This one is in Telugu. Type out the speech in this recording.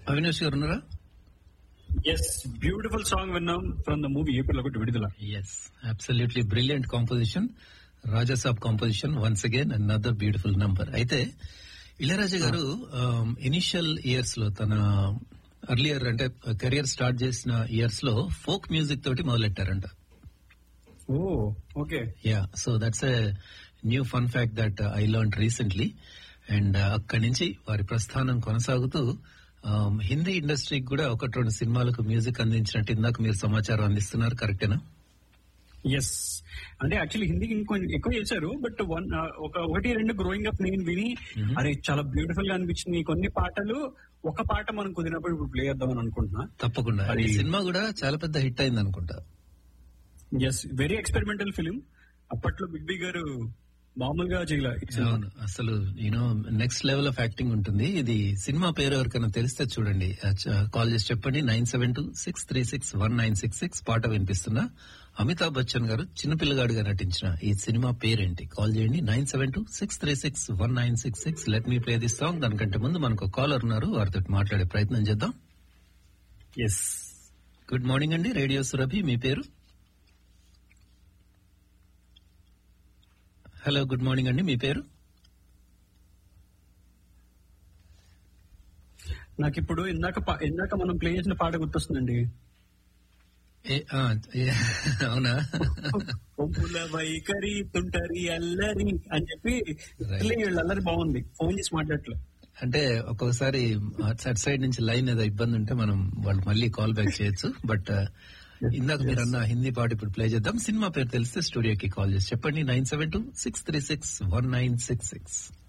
అవినాష్ గారు ఉన్నారా ఎస్ బ్యూటిఫుల్ సాంగ్ విన్నాం ఫ్రమ్ ద మూవీ ఏప్రిల్ ఒకటి విడుదల yes absolutely brilliant composition Raja Saab composition once again another beautiful number అయితే ఇళయరాజా గారు ఇనిషియల్ ఇయర్స్ లో తన అర్లియర్ అంటే కెరియర్ స్టార్ట్ చేసిన ఇయర్స్ లో ఫోక్ మ్యూజిక్ తోటి మొదలెట్టారంట oh okay yeah so that's a new fun fact that I learn recently and అక్కడి నుంచి వారి ప్రస్థానం కొనసాగుతూ um, హిందీ ఇండస్ట్రీకి కూడా ఒకటి రెండు సినిమాలకు మ్యూజిక్ అందించినట్టు ఇందాక మీరు సమాచారం అందిస్తున్నారు కరెక్టేనా ఎస్ అంటే యాక్చువల్లీ హిందీకి ఇంకొంచెం ఎక్కువ చేశారు బట్ వన్ ఒక ఒకటి రెండు గ్రోయింగ్ అప్ నేను విని అరే చాలా బ్యూటిఫుల్ గా అనిపించింది కొన్ని పాటలు ఒక పాట మనం కుదిరినప్పుడు ఇప్పుడు ప్లే చేద్దామని అనుకుంటున్నా తప్పకుండా ఈ అది- సినిమా కూడా చాలా పెద్ద హిట్ అయింది అనుకుంటా ఎస్ వెరీ ఎక్స్పెరిమెంటల్ ఫిలిం అప్పట్లో బిగ్ బి గారు మామూలుగా చేయలే ఈ సినిమా. అవును అసలు you know next level of acting ఉంటుంది ఇది సినిమా పేరు ఎవరికైనా తెలిస్తే చూడండి కాల్ చేసి చెప్పండి nine seven two six three six one nine six six పాట వినిపిస్తున్నా అమితాబ్ బచ్చన్ గారు చిన్నపిల్లగాడిగా నటించిన ఈ సినిమా పేరేంటి కాల్ చేయండి nine seven two six three six one nine six six let me play this song దానికంటే ముందు మనకు కాలర్ ఉన్నారు వారితో మాట్లాడే ప్రయత్నం చేద్దాం ఎస్ గుడ్ మార్నింగ్ అండి రేడియో సురభి మీ పేరు హలో గుడ్ మార్నింగ్ అండి మీ పేరు నాకు ఇప్పుడు ఇందాక పా- ఇందాక మనం ప్లే చేసిన పాట గుర్తొస్తుందండి ఏ, ఆ, ఏ, అవునా ఒంపుల వైఖరి తుంటరి అల్లరి అని చెప్పి అసలే వీళ్ళ అల్లరి బాగుంది ఫోన్ చేసి మాట్లాడట్లే అంటే ఒక్కొక్కసారి అటు సైడ్ నుంచి లైన్ ఏదో ఇబ్బంది ఉంటే మనం వాళ్ళు మళ్ళీ కాల్ బ్యాక్ చేయొచ్చు బట్ ఇందాక మీరు అన్న హిందీ పాట ఇప్పుడు ప్లే చేద్దాం సినిమా పేరు తెలిస్తే స్టూడియోకి కాల్ చేసి చెప్పండి nine seven two six three six one nine six six